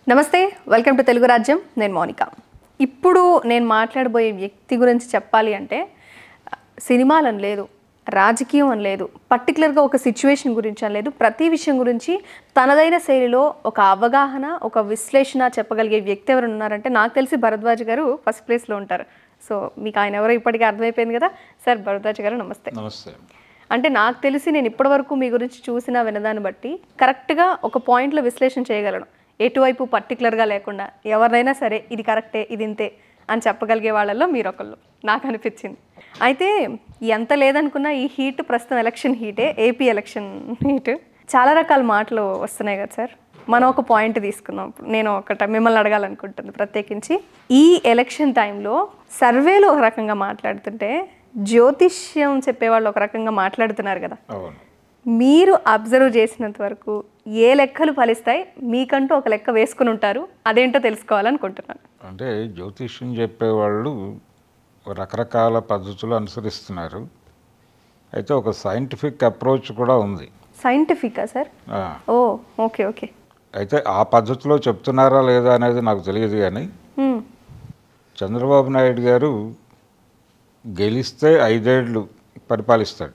నమస్తే welcome to Telugu రాజ్యం నేను మౌనిక ఇప్పుడు నేను మాట్లాడబోయే వ్యక్తి గురించి చెప్పాలి అంటే సినిమాలని లేదు రాజకీయం అని లేదు పర్టికులర్గా ఒక సిచ్యువేషన్ గురించి అని లేదు ప్రతి విషయం గురించి తనదైన శైలిలో ఒక అవగాహన ఒక విశ్లేషణ చెప్పగలిగే వ్యక్తి ఎవరు ఉన్నారంటే నాకు తెలిసి భరద్వాజ్ గారు ఫస్ట్ ప్లేస్లో ఉంటారు సో మీకు ఆయన ఎవరో ఇప్పటికీ అర్థమైపోయింది కదా సార్ భరద్వాజ్ గారు నమస్తే నమస్తే అంటే నాకు తెలిసి నేను ఇప్పటివరకు మీ గురించి చూసిన వినదాన్ని బట్టి కరెక్ట్గా ఒక పాయింట్లో విశ్లేషణ చేయగలను ఎటువైపు పర్టికులర్గా లేకుండా ఎవరినైనా సరే ఇది కరెక్టే ఇది ఇంతే అని చెప్పగలిగే వాళ్ళల్లో మీరు ఒకళ్ళు నాకు అనిపించింది అయితే ఎంత లేదనుకున్నా ఈ హీట్ ప్రస్తుతం ఎలక్షన్ హీటే ఏపీ ఎలక్షన్ హీట్ చాలా రకాల మాటలు వస్తున్నాయి కదా సార్ మనం ఒక పాయింట్ తీసుకుందాం ఇప్పుడు నేను ఒకట మిమ్మల్ని అడగాలనుకుంటుంది ప్రత్యేకించి ఈ ఎలక్షన్ టైంలో సర్వేలు ఒక రకంగా మాట్లాడుతుంటే జ్యోతిష్యం చెప్పేవాళ్ళు ఒక రకంగా మాట్లాడుతున్నారు కదా అవును మీరు అబ్జర్వ్ చేసినంత వరకు ఏ లెక్కలు ఫలిస్తాయి మీకంటూ ఒక లెక్క వేసుకుని ఉంటారు అదేంటో తెలుసుకోవాలనుకుంటున్నాను అంటే జ్యోతిష్యం చెప్పేవాళ్ళు రకరకాల పద్ధతులు అనుసరిస్తున్నారు అయితే ఒక సైంటిఫిక్ అప్రోచ్ కూడా ఉంది సైంటిఫికా సార్ ఆ, ఓ ఓకే ఓకే అయితే ఆ పద్ధతిలో చెప్తున్నారా లేదా అనేది నాకు తెలియదు కానీ హ్మ్. చంద్రబాబు నాయుడు గారు గెలిస్తే ఐదేళ్ళు పరిపాలిస్తాడు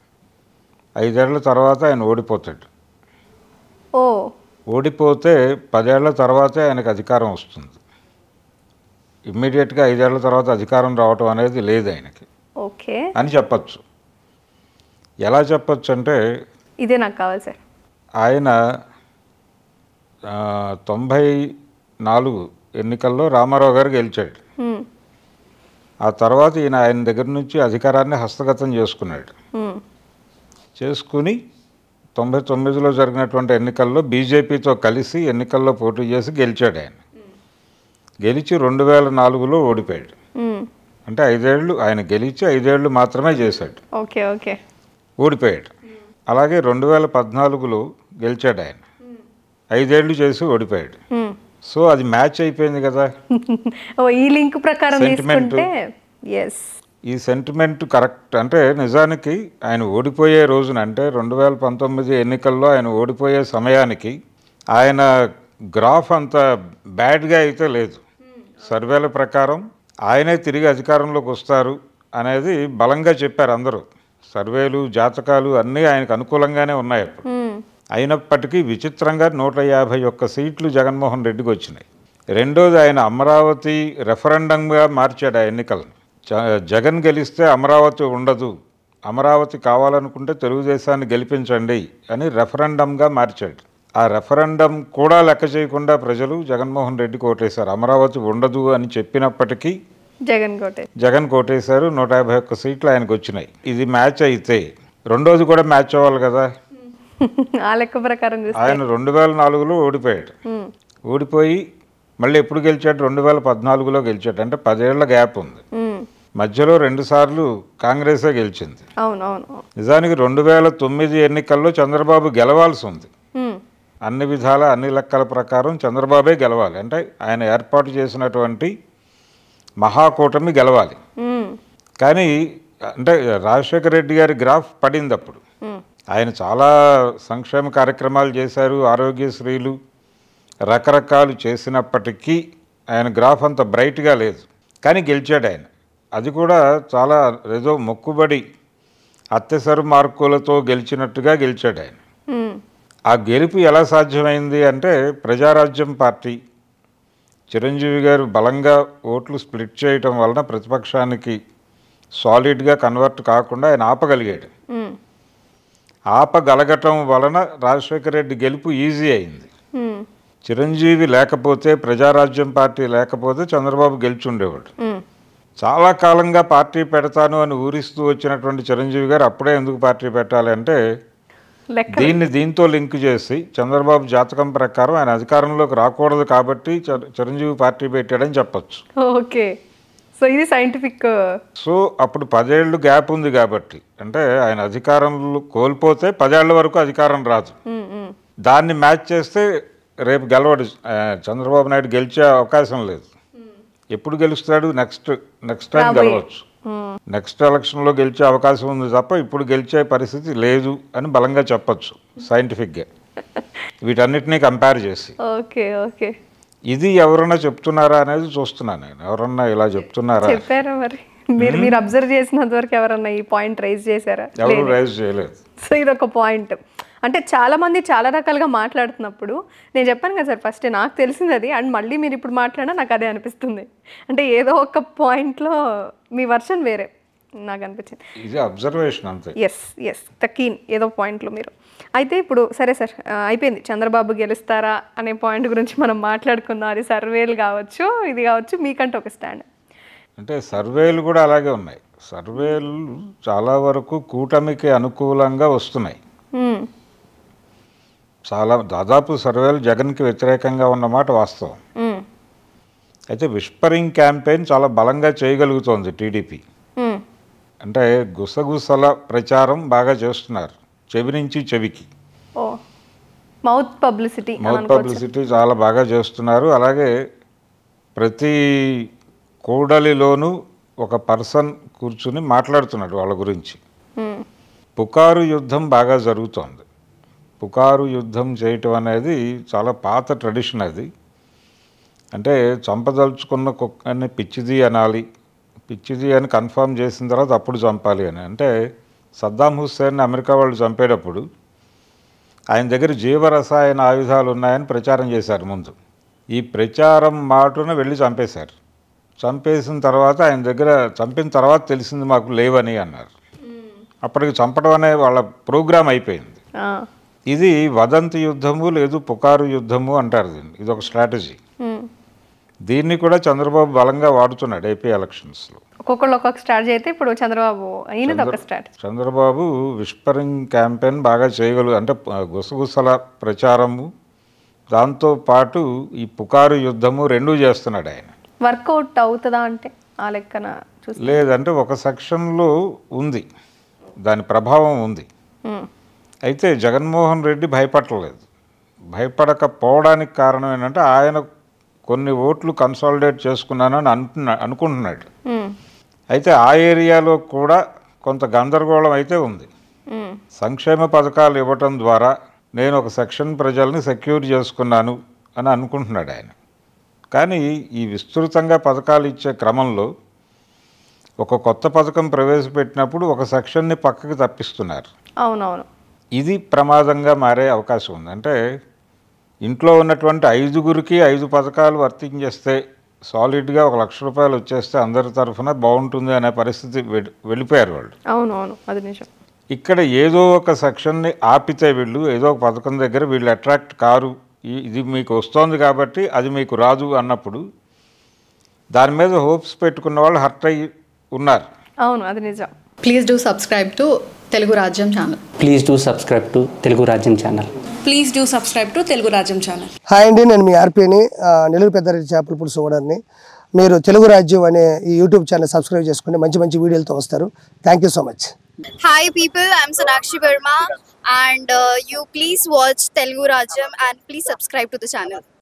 ఐదేళ్ల తర్వాత ఆయన ఓడిపోతాడు ఓ ఓడిపోతే పదేళ్ల తర్వాతే ఆయనకు అధికారం వస్తుంది ఇమ్మీడియట్గా ఐదేళ్ల తర్వాత అధికారం రావటం అనేది లేదు ఆయనకి ఓకే అని చెప్పచ్చు ఎలా చెప్పచ్చు అంటే ఇదే నాకు కావాలి సార్ ఆయన ఆ, తొంభై నాలుగు ఎన్నికల్లో రామారావు గారు గెలిచాడు హ్మ్. ఆ తర్వాత ఈయన ఆయన దగ్గర నుంచి అధికారాన్ని హస్తగతం చేసుకున్నాడు హ్మ్. చేసుకుని తొంభై తొమ్మిదిలో జరిగినటువంటి ఎన్నికల్లో బీజేపీతో కలిసి ఎన్నికల్లో పోటీ చేసి గెలిచాడు ఆయన గెలిచి రెండు వేల నాలుగులో ఓడిపోయాడు హ్మ్. అంటే ఐదేళ్ళు ఆయన గెలిచి ఐదేళ్ళు మాత్రమే చేశాడు ఓకే ఓకే ఓడిపోయాడు అలాగే రెండు వేల పద్నాలుగులో గెలిచాడు ఆయన ఐదేళ్లు చేసి ఓడిపోయాడు హ్మ్. సో అది మ్యాచ్ అయిపోయింది కదా ఓ ఈ లింక్ ప్రకారం Sentiment. తీసుకుంటే ఎస్ ఈ సెంటిమెంట్ కరెక్ట్ అంటే నిజానికి ఆయన ఓడిపోయే రోజున అంటే రెండు వేల పంతొమ్మిది ఎన్నికల్లో ఆయన ఓడిపోయే సమయానికి ఆయన గ్రాఫ్ అంత బ్యాడ్గా అయితే లేదు సర్వేల ప్రకారం ఆయనే తిరిగి అధికారంలోకి వస్తారు అనేది బలంగా చెప్పారు అందరూ సర్వేలు జాతకాలు అన్నీ ఆయనకు అనుకూలంగానే ఉన్నాయి అప్పుడు అయినప్పటికీ విచిత్రంగా నూట యాభై ఒక్క సీట్లు జగన్మోహన్ రెడ్డికి వచ్చినాయి రెండోది ఆయన అమరావతి రెఫరెండంగా మార్చాడు ఆ ఎన్నికలను జ- జగన్ గెలిస్తే అమరావతి ఉండదు అమరావతి కావాలనుకుంటే తెలుగుదేశాన్ని గెలిపించండి అని రెఫరెండంగా మార్చాడు ఆ రెఫరెండం కూడా లెక్క చేయకుండా ప్రజలు జగన్మోహన్ రెడ్డికి ఓటేశారు అమరావతి ఉండదు అని చెప్పినప్పటికీ జగన్ కోటే జగన్ కోటేశారు నూట యాభై ఒక్క సీట్లు ఆయనకు వచ్చినాయి ఇది మ్యాచ్ అయితే రెండోది కూడా మ్యాచ్ అవ్వాలి కదా ఆ లెక్క ప్రకారం చూస్తే ఆయన రెండు వేల నాలుగులో ఓడిపోయాడు హ్మ్. ఓడిపోయి మళ్ళీ ఎప్పుడు గెలిచాడు రెండు వేల పద్నాలుగులో గెలిచాడు అంటే పదేళ్ల గ్యాప్ ఉంది హ్మ్. మధ్యలో రెండుసార్లు కాంగ్రెసే గెలిచింది అవును అవును నిజానికి రెండు వేల తొమ్మిది ఎన్నికల్లో చంద్రబాబు గెలవాల్సి ఉంది హ్మ్. అన్ని విధాల అన్ని లెక్కల ప్రకారం చంద్రబాబే గెలవాలి అంటే ఆయన ఏర్పాటు చేసినటువంటి మహాకూటమి గెలవాలి హ్మ్. కానీ అంటే రాజశేఖర రెడ్డి గారి గ్రాఫ్ పడింది అప్పుడు హ్మ్. ఆయన చాలా సంక్షేమ కార్యక్రమాలు చేశారు ఆరోగ్యశ్రీలు రకరకాలు చేసినప్పటికీ ఆయన గ్రాఫ్ అంత బ్రైట్గా లేదు కానీ గెలిచాడు ఆయన అది కూడా చాలా ఏదో మొక్కుబడి అత్యసరు మార్కులతో గెలిచినట్టుగా గెలిచాడు ఆయన హ్మ్. ఆ గెలుపు ఎలా సాధ్యమైంది అంటే ప్రజారాజ్యం పార్టీ చిరంజీవి గారు బలంగా ఓట్లు స్ప్లిట్ చేయటం వలన ప్రతిపక్షానికి సాలిడ్గా కన్వర్ట్ కాకుండా ఆయన ఆపగలిగాడు హ్మ్. ఆపగలగటం వలన రాజశేఖర రెడ్డి గెలుపు ఈజీ అయింది హ్మ్. చిరంజీవి లేకపోతే ప్రజారాజ్యం పార్టీ లేకపోతే చంద్రబాబు గెలిచుండేవాడు హ్మ్. చాలా కాలంగా పార్టీ పెడతాను అని ఊరిస్తూ వచ్చినటువంటి చిరంజీవి గారు అప్పుడే ఎందుకు పార్టీ పెట్టాలి అంటే లెక్క దీన్ని దీంతో లింక్ చేసి చంద్రబాబు జాతకం ప్రకారం ఆయన అధికారంలోకి రాకూడదు కాబట్టి చ- చిరంజీవి పార్టీ పెట్టాడని చెప్పొచ్చు ఓకే సో ఇది సైంటిఫిక్ సో అప్పుడు పదేళ్ళు గ్యాప్ ఉంది కాబట్టి అంటే ఆయన అధికారంలో కోల్పోతే పదేళ్ల వరకు అధికారం రాదు దాన్ని మ్యాచ్ చేస్తే రేపు గెలవడు ఆ, చంద్రబాబు నాయుడు గెలిచే అవకాశం లేదు ఎప్పుడు గెలుస్తాడు నెక్స్ట్ నెక్స్ట్ టైం గెలవచ్చు నెక్స్ట్ ఎలక్షన్లో గెలిచే అవకాశం ఉంది తప్ప ఇప్పుడు గెలిచే పరిస్థితి లేదు అని బలంగా చెప్పొచ్చు సైంటిఫిక్గా వీటన్నిటినీ కంపేర్ చేసి ఓకే ఓకే ఇది ఎవరన్నా చెప్తున్నారా అనేది చూస్తున్నాను నేను ఎవరన్నా ఇలా చెప్తున్నారా చెప్పారా మరి మీరు మీరు అబ్జర్వ్ చేసినంత వరకు ఎవరన్నా ఈ పాయింట్ రైజ్ చేశారా ఎవరు రైజ్ చేయలేదు సో ఇది ఒక పాయింట్ అంటే చాలా మంది చాలా రకాలుగా మాట్లాడుతున్నప్పుడు నేను చెప్పాను కదా సార్ ఫస్ట్ నాకు తెలిసింది అది అండ్ మళ్ళీ మీరు ఇప్పుడు మాట్లాడినా నాకు అదే అనిపిస్తుంది అంటే ఏదో ఒక పాయింట్లో మీ వర్షన్ వేరే నాకు అనిపించింది ఇది అబ్జర్వేషన్ అంతే ఎస్ ఎస్ ద కీన్ ఏదో పాయింట్లో మీరు అయితే ఇప్పుడు సరే సార్ ఆ, అయిపోయింది చంద్రబాబు గెలుస్తారా అనే పాయింట్ గురించి మనం మాట్లాడుకుందాం అది సర్వేలు కావచ్చు ఇది కావచ్చు మీకంటే ఒక స్టాండ్ అంటే సర్వేలు కూడా అలాగే ఉన్నాయి సర్వేలు చాలా వరకు కూటమికి అనుకూలంగా వస్తున్నాయి చాలా దాదాపు సర్వేలు జగన్కి వ్యతిరేకంగా ఉన్నమాట వాస్తవం అయితే విస్పరింగ్ క్యాంపెయిన్ చాలా బలంగా చేయగలుగుతోంది టీడీపీ అంటే గుసగుసల ప్రచారం బాగా చేస్తున్నారు చెవి నుంచి చెవికి ఓ మౌత్ పబ్లిసిటీ అని మౌత్ అనుకోవచ్చు పబ్లిసిటీ చాలా బాగా చేస్తున్నారు అలాగే ప్రతి కూడలిలోనూ ఒక పర్సన్ కూర్చుని మాట్లాడుతున్నాడు వాళ్ళ గురించి మ్మ్. పుకారు యుద్ధం బాగా జరుగుతోంది పుకారు యుద్ధం చేయటం అనేది చాలా పాత ట్రెడిషన్ అది అంటే చంపదలుచుకున్న కుక్కని పిచ్చిది అనాలి పిచ్చిది అని కన్ఫర్మ్ చేసిన తర్వాత అప్పుడు చంపాలి అని అంటే సద్దాం హుస్సేన్ అమెరికా వాళ్ళు చంపేటప్పుడు ఆయన దగ్గర జీవరసాయన ఆయుధాలు ఉన్నాయని ప్రచారం చేశారు ముందు ఈ ప్రచారం మాటున వెళ్ళి చంపేశారు చంపేసిన తర్వాత ఆయన దగ్గర చంపిన తర్వాత తెలిసింది మాకు లేవని అన్నారు అప్పటికి చంపడం అనే వాళ్ళ ప్రోగ్రామ్ అయిపోయింది ఆ. ఇది వదంతి యుద్ధము లేదు పుకారు యుద్ధము అంటారు దీన్ని ఇది ఒక స్ట్రాటజీ మ్మ్. దీన్ని కూడా చంద్రబాబు బలంగా వాడుతున్నాడు ఏపీ ఎలక్షన్స్లో ఒక్కొక్కళ్ళు ఒక్కొక్క స్టార్ట్ అయితే ఇప్పుడు చంద్రబాబు అయినది ఒక స్టార్ట్ చంద్రబాబు విస్పరింగ్ క్యాంపెయిన్ బాగా చేయగలు అంటే ప- గుసగుసల ప్రచారము దాంతో పాటు ఈ పుకారు యుద్ధము రెండూ చేస్తున్నాడు ఆయన వర్కౌట్ అవుతుందా అంటే ఆ లెక్కన చూసి లేదంటే ఒక సెక్షన్లో ఉంది దాని ప్రభావం ఉంది మ్మ్. అయితే జగన్మోహన్ రెడ్డి భయపడలేదు భయపడకపోవడానికి కారణం ఏంటంటే ఆయన కొన్ని ఓట్లు కన్సాలిడేట్ చేసుకున్నానని అంటున్నా అనుకుంటున్నాడు మ్మ్. అయితే ఆ ఏరియాలో కూడా కొంత గందరగోళం అయితే ఉంది మ్మ్. సంక్షేమ పథకాలు ఇవ్వటం ద్వారా నేను ఒక సెక్షన్ ప్రజల్ని సెక్యూర్ చేసుకున్నాను అని అనుకుంటున్నాడు ఆయన కానీ ఈ విస్తృతంగా పథకాలు ఇచ్చే క్రమంలో ఒక కొత్త పథకం ప్రవేశపెట్టినప్పుడు ఒక సెక్షన్ని పక్కకి తప్పిస్తున్నారు అవునవును ఇది ప్రమాదంగా మారే అవకాశం ఉంది అంటే ఇంట్లో ఉన్నటువంటి ఐదుగురికి ఐదు పథకాలు వర్తించేస్తే సాలిడ్గా ఒక లక్ష రూపాయలు వచ్చేస్తే అందరి తరఫున బాగుంటుంది అనే పరిస్థితి వె- వెళ్ళిపోయారు వాళ్ళు అవునవును అది నిజం ఇక్కడ ఏదో ఒక సెక్షన్ని ఆపితే వీళ్ళు ఏదో ఒక పథకం దగ్గర వీళ్ళు అట్రాక్ట్ కారు ఈ- ఇది మీకు వస్తోంది కాబట్టి అది మీకు రాదు అన్నప్పుడు దాని మీద హోప్స్ పెట్టుకున్న వాళ్ళు హర్ట్ అయ్యి ఉన్నారు అవును అది నిజం please do subscribe to Telugu Rajyam channel please do subscribe to Telugu Rajyam channel please do subscribe to Telugu Rajyam channel hi అండి నేను మీ ఆర్పీని ఆ, నెల్లూరు పెద్దారెడ్డి చేపల పులుసు ఓనర్ని మీరు తెలుగు రాజ్యం అనే ఈ యూట్యూబ్ ఛానల్ సబ్స్క్రైబ్ చేసుకుని మంచి మంచి వీడియోలతో వస్తారు thank you so much Hi people, I'm Sonakshi Verma and uh, you please watch Telugu Rajam and please subscribe to the channel.